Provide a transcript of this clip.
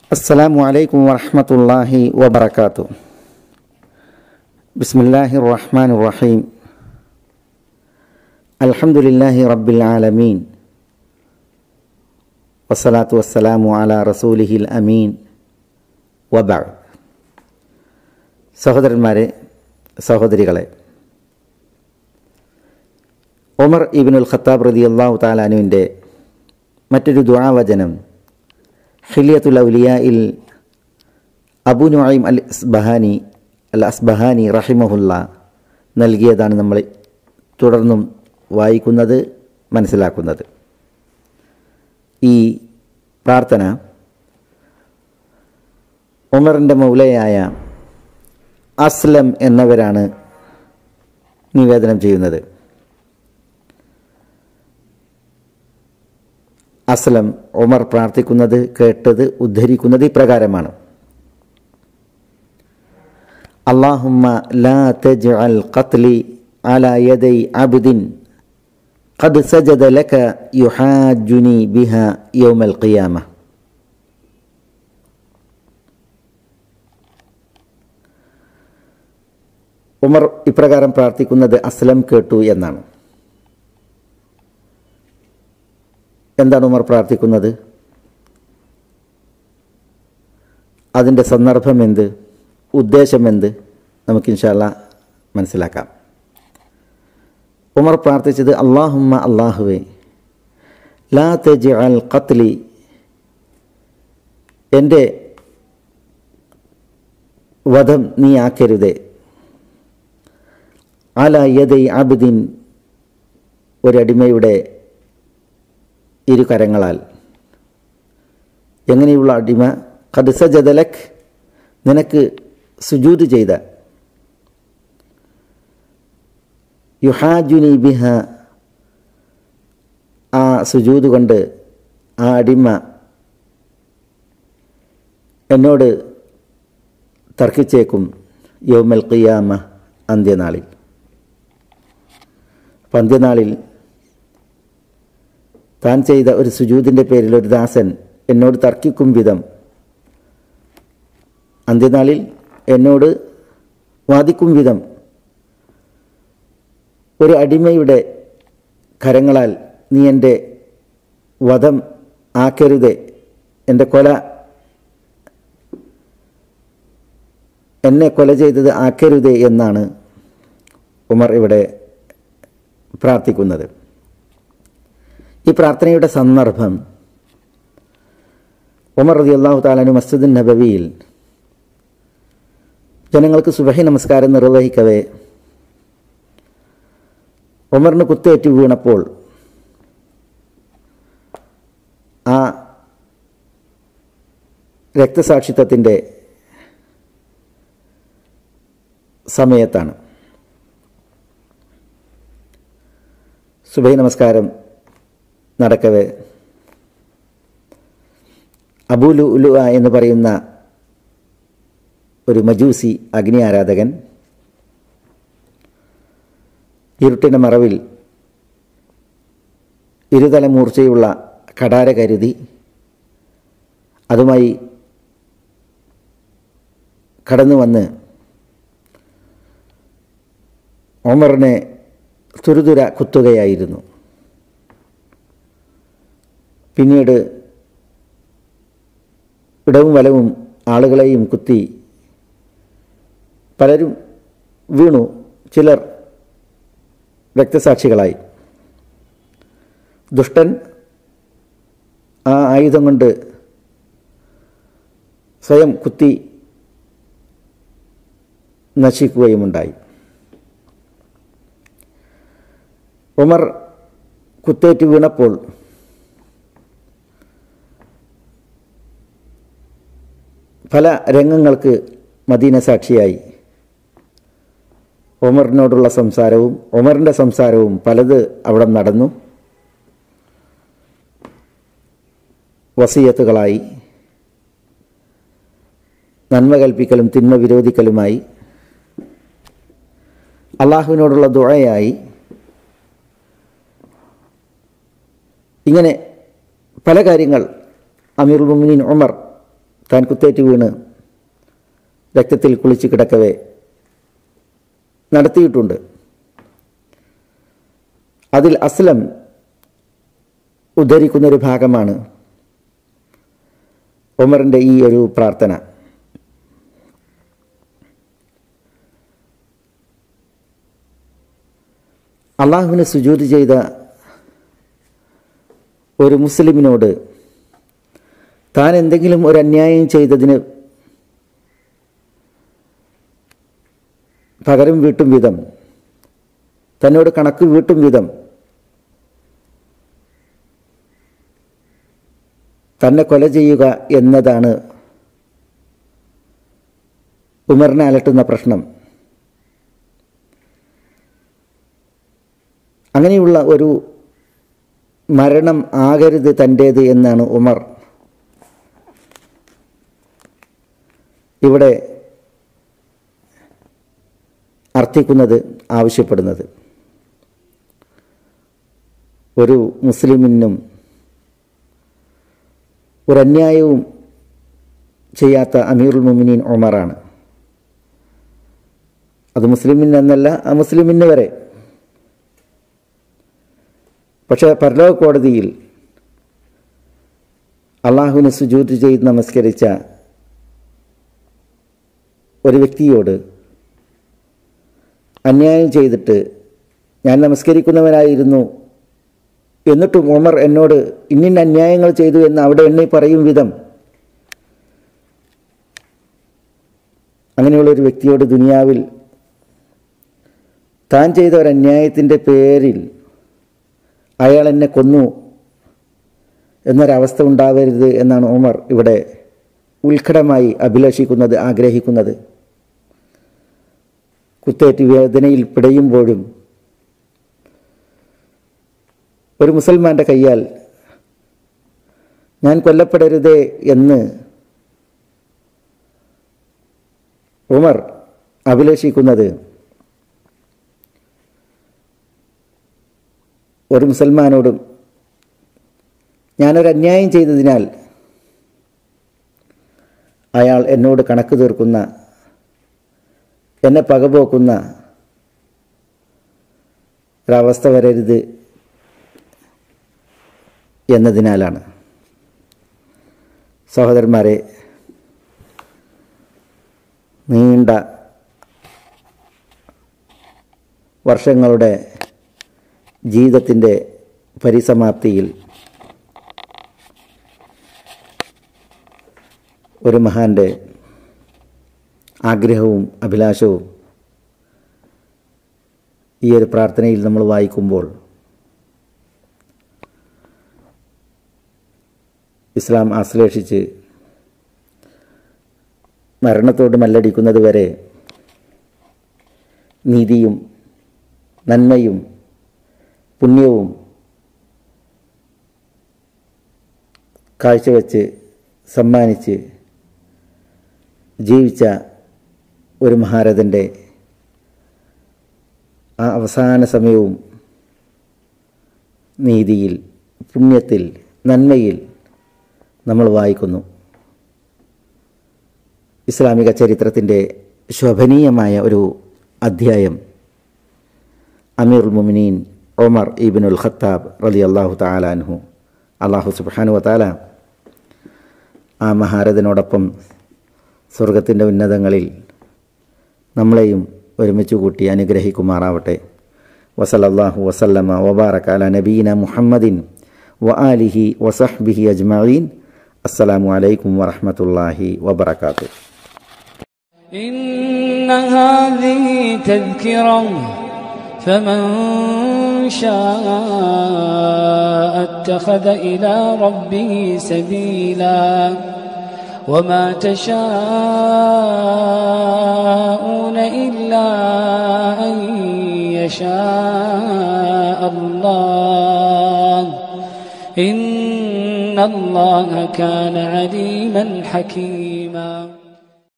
السلام عليكم ورحمة الله وبركاته بسم الله الرحمن الرحيم الحمد لله رب العالمين والصلاة والسلام على رسوله الأمين وبعد സഹോദരന്മാരെ സഹോദരികളെ ഒമർ ഇബിനുൽ ഖത്താബ് റതി അള്ളാഹു താലാനുവിൻ്റെ മറ്റൊരു ദുആവചനം ഹിലിയത്തുൽ ഔലിയയിൽ അബു നുഐം അൽ അസ്ബഹാനി അൽ അസ്ബഹാനി റഹിമഹുല്ല നൽകിയതാണ് നമ്മൾ തുടർന്നും വായിക്കുന്നത് മനസ്സിലാക്കുന്നത് ഈ പ്രാർത്ഥന ഉമറിൻ്റെ മൗലയായ അസ്ലം എന്നവരാണ് നിവേദനം ചെയ്യുന്നത് അസ്ലം ഉമർ പ്രാർത്ഥിക്കുന്നത് കേട്ടത് ഉദ്ധരിക്കുന്നത് ഇപ്രകാരമാണ് അള്ളാഹുമ്മ ലാ തജ്അൽ ഖത്ലി അലാ യദൈ അബ്ദിൻ ഖദ് സജദ ലക യുഹാജുനി ബിഹ യൗമൽ ഖിയാമ ഉമർ ഇപ്രകാരം പ്രാർത്ഥിക്കുന്നത് അസ്ലം കേട്ടു എന്നാണ് എന്താണ് ഉമർ പ്രാർത്ഥിക്കുന്നത് അതിൻ്റെ സന്ദർഭം എന്ത് ഉദ്ദേശം എന്ത് നമുക്ക് ഇൻഷാല്ല മനസ്സിലാക്കാം ഉമർ പ്രാർത്ഥിച്ചത് അള്ളാഹുമ്മ അള്ളാഹുവേ ലാ തെജ് അൽ ഖത്ലി എൻ്റെ വധം നീ ആക്കരുതേ അല യദൈ അബ്ദിൻ ഒരടിമയുടെ ഇരു കരങ്ങളാൽ എങ്ങനെയുള്ള അടിമ ഖദ്സ ജദലക് നിനക്ക് സുജൂത് ചെയ്ത യുഹാജുനി ബിഹ ആ സുജൂത് കൊണ്ട് ആ അടിമ എന്നോട് തർക്കിച്ചേക്കും യൗമൽ ഖിയാമ അന്ത്യനാളിൽ അപ്പം അന്ത്യനാളിൽ താൻ ചെയ്ത ഒരു സുജൂതിൻ്റെ പേരിൽ ഒരു ദാസൻ എന്നോട് തർക്കിക്കും വിധം അന്ത്യനാളിൽ എന്നോട് വാദിക്കും വിധം ഒരു അടിമയുടെ കരങ്ങളാൽ നീ എൻ്റെ വധം ആക്കരുത് എൻ്റെ കൊല എന്നെ കൊല ചെയ്തത് ആക്കരുത് എന്നാണ് ഉമർ ഇവിടെ പ്രാർത്ഥിക്കുന്നത് ഈ പ്രാർത്ഥനയുടെ സന്ദർഭം ഉമർ റതി അള്ളാഹു താലാനു മസ്ജിദ് നബവിയിൽ ജനങ്ങൾക്ക് സുബഹി നമസ്കാരം നിർവഹിക്കവേ ഉമറിന് കുത്തേറ്റ് വീണപ്പോൾ ആ രക്തസാക്ഷിത്വത്തിൻ്റെ സമയത്താണ് സുബൈ നമസ്കാരം നടക്കവേ അബൂലു ഉലു എന്ന് പറയുന്ന ഒരു മജൂസി അഗ്നി ആരാധകൻ ഇരുട്ടിൻ്റെ മറവിൽ ഇരുതല മൂർച്ചയുള്ള കടാര കരുതി അതുമായി കടന്നു വന്ന് ഒമറിനെ തുരുതുര കുത്തുകയായിരുന്നു പിന്നീട് ഇടവും വലവും ആളുകളെയും കുത്തി പലരും വീണു ചിലർ രക്തസാക്ഷികളായി ദുഷ്ടൻ ആ ആയുധം കൊണ്ട് സ്വയം കുത്തി നശിക്കുകയുമുണ്ടായി ഉമർ കുത്തേറ്റ് വീണപ്പോൾ പല രംഗങ്ങൾക്ക് മദീന സാക്ഷിയായി ഉമറിനോടുള്ള സംസാരവും ഉമറിൻ്റെ സംസാരവും പലത് അവിടെ നടന്നു വസീയത്തുകളായി നന്മ കൽപ്പിക്കലും തിന്മ വിരോധിക്കലുമായി അള്ളാഹുവിനോടുള്ള ദുഴയായി ഇങ്ങനെ പല കാര്യങ്ങൾ അമീറുൽ മുമിനീൻ ഉമർ താൻ കുത്തേറ്റ് വീണ് രക്തത്തിൽ കുളിച്ച് കിടക്കവേ നടത്തിയിട്ടുണ്ട് അതിൽ അസ്ലം ഉദ്ധരിക്കുന്നൊരു ഭാഗമാണ് ഉമറിൻ്റെ ഈ ഒരു പ്രാർത്ഥന അള്ളാഹുവിന് സുജൂത് ചെയ്ത ഒരു മുസ്ലിമിനോട് താൻ എന്തെങ്കിലും ഒരു അന്യായം ചെയ്തതിന് പകരം വീട്ടും വിധം തന്നോട് കണക്ക് വീട്ടും വിധം തന്നെ കൊല ചെയ്യുക എന്നതാണ് ഉമറിനെ അലട്ടുന്ന പ്രശ്നം അങ്ങനെയുള്ള ഒരു മരണം ആകരുത് തൻ്റേത് എന്നാണ് ഉമർ ഇവിടെ അർത്ഥിക്കുന്നത് ആവശ്യപ്പെടുന്നത് ഒരു മുസ്ലിമിനും ഒരു അന്യായവും ചെയ്യാത്ത അമീറുൽ മുമിനീൻ ഒമറാണ് അത് മുസ്ലിമിന് എന്നല്ല ആ മുസ്ലിമിന് വരെ പക്ഷേ പരലോക കോടതിയിൽ അള്ളാഹുവിന് സുജൂത് ചെയ്ത് നമസ്കരിച്ച ഒരു വ്യക്തിയോട് അന്യായം ചെയ്തിട്ട് ഞാൻ നമസ്കരിക്കുന്നവനായിരുന്നു എന്നിട്ടും ഉമർ എന്നോട് ഇന്നിന്ന അന്യായങ്ങൾ ചെയ്തു എന്ന് അവിടെ എണ്ണി പറയും വിധം അങ്ങനെയുള്ള ഒരു വ്യക്തിയോട് ദുനിയാവിൽ താൻ ചെയ്ത ഒരു അന്യായത്തിൻ്റെ പേരിൽ അയാൾ എന്നെ കൊന്നു എന്നൊരവസ്ഥ ഉണ്ടാവരുത് എന്നാണ് ഉമർ ഇവിടെ ഉത്കടമായി അഭിലഷിക്കുന്നത് ആഗ്രഹിക്കുന്നത് കുത്തേറ്റ് വേദനയിൽ പിടയുമ്പോഴും ഒരു മുസൽമാൻ്റെ കയ്യാൽ ഞാൻ കൊല്ലപ്പെടരുതേ എന്ന് ഉമർ അഭിലഷിക്കുന്നത് ഒരു മുസൽമാനോടും ഞാനൊരു അന്യായം ചെയ്തതിനാൽ അയാൾ എന്നോട് കണക്ക് തീർക്കുന്ന എന്നെ പകപോക്കുന്ന ഒരവസ്ഥ വരരുത് എന്നതിനാലാണ് സഹോദരന്മാരെ നീണ്ട വർഷങ്ങളുടെ ജീവിതത്തിൻ്റെ പരിസമാപ്തിയിൽ ഒരു മഹാൻ്റെ ആഗ്രഹവും അഭിലാഷവും ഈ ഒരു പ്രാർത്ഥനയിൽ നമ്മൾ വായിക്കുമ്പോൾ ഇസ്ലാം ആശ്ലേഷിച്ച് മരണത്തോട് മല്ലടിക്കുന്നത് വരെ നീതിയും നന്മയും പുണ്യവും കാഴ്ചവെച്ച് സമ്മാനിച്ച് ജീവിച്ച ഒരു മഹാരഥൻ്റെ ആ അവസാന സമയവും നീതിയിൽ പുണ്യത്തിൽ നന്മയിൽ നമ്മൾ വായിക്കുന്നു ഇസ്ലാമിക ചരിത്രത്തിൻ്റെ ശോഭനീയമായ ഒരു അധ്യായം അമീറുൽ മുമിനീൻ ഒമർ ഇബിനുൽ ഖത്താബ് റലി അള്ളാഹു താലാൻഹു അള്ളാഹു സുബാനു താല ആ മഹാരഥനോടൊപ്പം സ്വർഗത്തിൻ്റെ ഉന്നതങ്ങളിൽ നമ്മളെയും ഒരുമിച്ച് കൂട്ടി അനുഗ്രഹിക്കുമാറാവട്ടെ വസലല്ലാഹു വസല്ലമ വബാറക് അല നബീന മുഹമ്മദിൻ വ ആലിഹി വസഹ്ബിഹി അജ്മഈൻ അസ്സലാമു അലൈക്കും വറഹ്മത്തുള്ളാഹി വബറകാതുഹു إن هذه تذكرة فمن شاء اتخذ إلى ربه سبيلا وما تشاءون إلا أن يشاء الله إن الله كان عليما حكيما